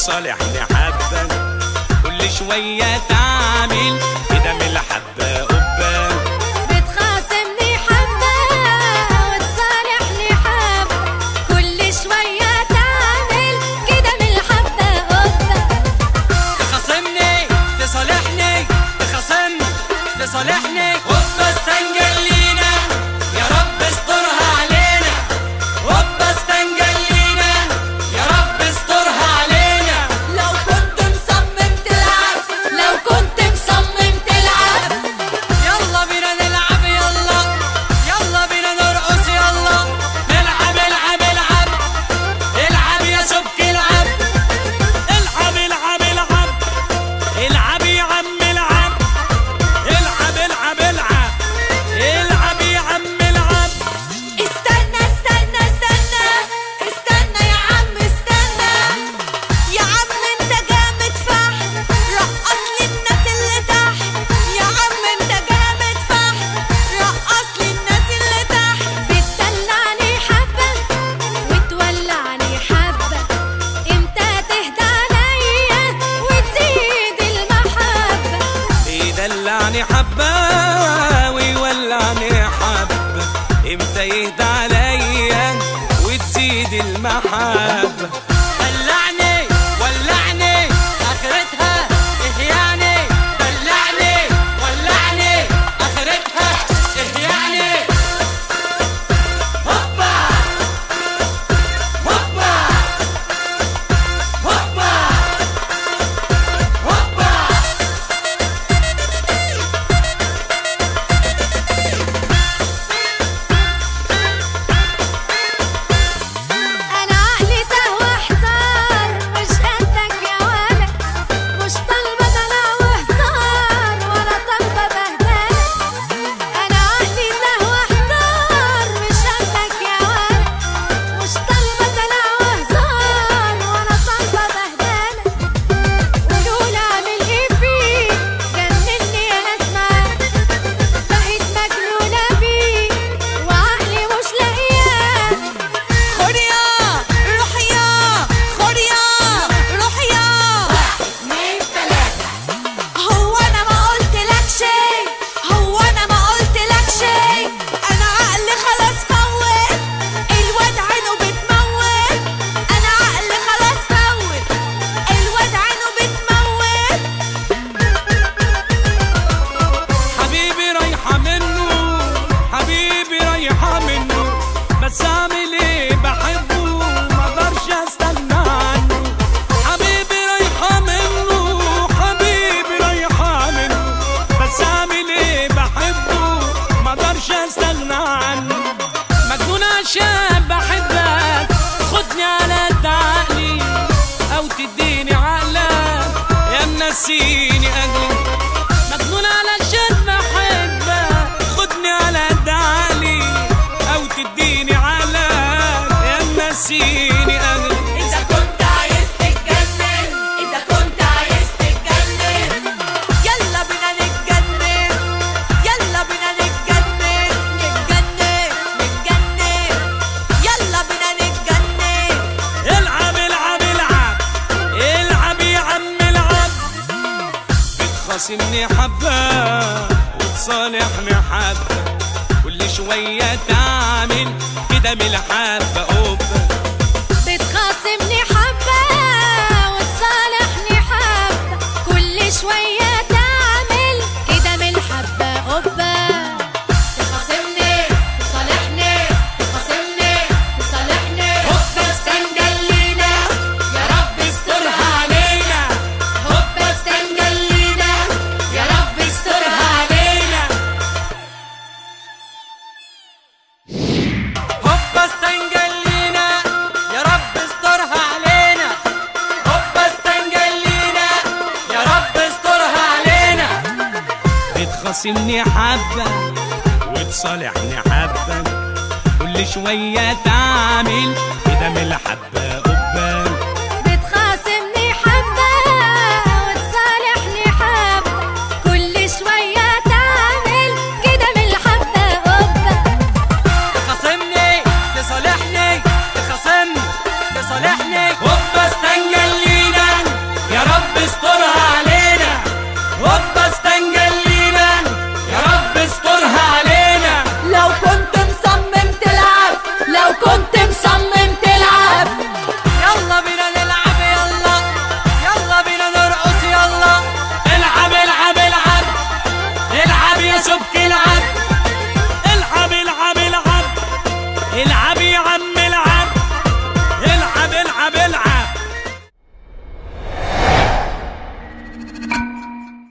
وتصالحني حبة كل شوية تعمل كده من الحبة قبة بتخاصمني حبة وتصالحني حبة كل شوية تعمل كده من الحبة قبة تخاصمني تصالحني تخاصمني تصالحني هوبا استنجلينا يا رب استرها علينا هوبا استنجلينا يا رب استرها علينا لو كنت مصمم تلعب لو كنت مصمم تلعب يلا بينا نلعب يلا يلا بينا نرقص يلا نلعب العب العب العب يا سبك العب العب العب العب العب يا عم العب العب العب العب العب يا عم العب استنى استنى استنى استنى يا عم استنى يا عم انت جامد فحم رقص لي الناس اللي تحت يا عم انت جامد فحم رقص لي الناس اللي تحت بتدلعني حبة وتولعني حبة امتى تهدى عليا وتزيد المحبة يدلعني حبة ويولعني حبة امتى يهدى عليا وتزيد المحبة دلعني ولعني اخرتها ايه يعني دلعني ولعني اخرتها ايه يعني هوبا هوبا هوبا هوبا انا عقلي تاه واحتار مش قدك يا ولد مش طالبه دلع وهزار ولا طالبه بهدله انا عقلي تاه واحتار مش قدك يا ولد مش طالبه دلع وهزار ولا طالبه بهدله قولوا لي اعمل ايه فيك جنني يا اسمع بقيت مجنونه بيك وعقلي مش لاقياه خد يا روح يا خد يا روح يا اتنين تلاتة هو انا ما قلت لك شيء هو انا ما قلت لك شيء انا عقلي خلاص فوت الواد عينه بتموت انا عقلي خلاص فوت الواد عينه بتموت حبيبي رايحة منه حبيبي رايحة منه بس اعمل ايه بحبه ما اقدرش استنى عنه حبيبي رايحة منه حبيبي رايحة منه بس اعمل ايه بحبه ما اقدرش استنى عنه مجنون عشان بحبك خدني على قد عقلي او تديني عقلك يا منسيني اجلي مجنون علشان بحبك خدني على قد عقلي او تديني عقلك يا منسيني اجلي إذا كنت عايز تتجنن إذا كنت عايز تتجنن يلا بينا نتجنن يلا بينا نتجنن نتجنن نتجنن يلا بينا نتجنن العب العب العب العب يا عم العب بتخاصمني حبة وتصالحني حبة كل شوية تعمل كده من الحبة قبة بتخاصمني حبة وتصالحني حبة كل شوية تعمل كده من الحبة قبة تخاصمني تصالحني تخاصمني تصالحني هوبا استنجلينا يا رب استرها علينا هوبا استنجلينا يا رب استرها علينا هوبا استنجلينا يا رب استرها علينا هوبا استنجلينا يا رب استرها علينا بتخاصمني حبة وتصالحني حبة كل شوية تعمل كده من الحبة قبة بتخاصمني حبة وتصالحني حبة كل شوية تعمل كده من الحبة قبة تخاصمني تصالحني تخاصمني تصالحني هوبا استنجلينا دكتور